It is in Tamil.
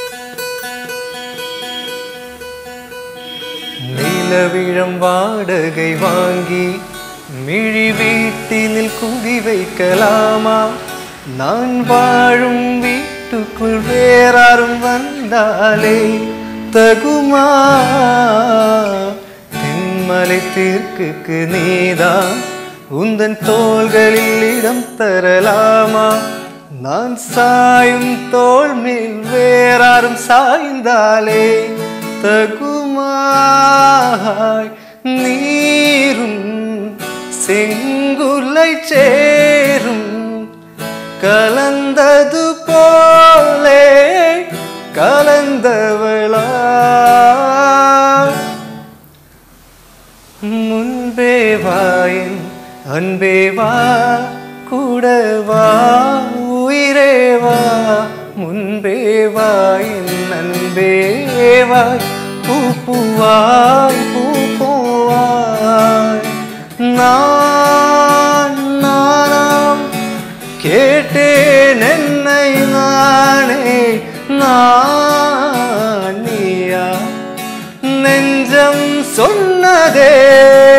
நிலவிழம் வாடகை வாங்கி மிழி வீட்டினில் குடி வைக்கலாமா நான் வாழும் வீட்டுக்குள் வேறாரும் வந்தாலே தகுமா தென்மலை தீர்க்குக்கு நீதான் உந்தன் தோள்களில் இடம் தரலாமா நான் சாயும் தோள் மேல் வேறாரும் சாய்ந்தாலே தகுமாய் நீரும் செங்குலை சேரும் கலந்தது போலே கலந்தவளா முன்பே வாயின் அன்பே வா கூட வா உயிரே வா முன்பே வாயின் அன்பே வாய் பூ பூவாய் பூ பூவாய் நான் நானாம் கேட்டேன் என்னை நானே நான் நீயா நெஞ்சம் சொன்னதே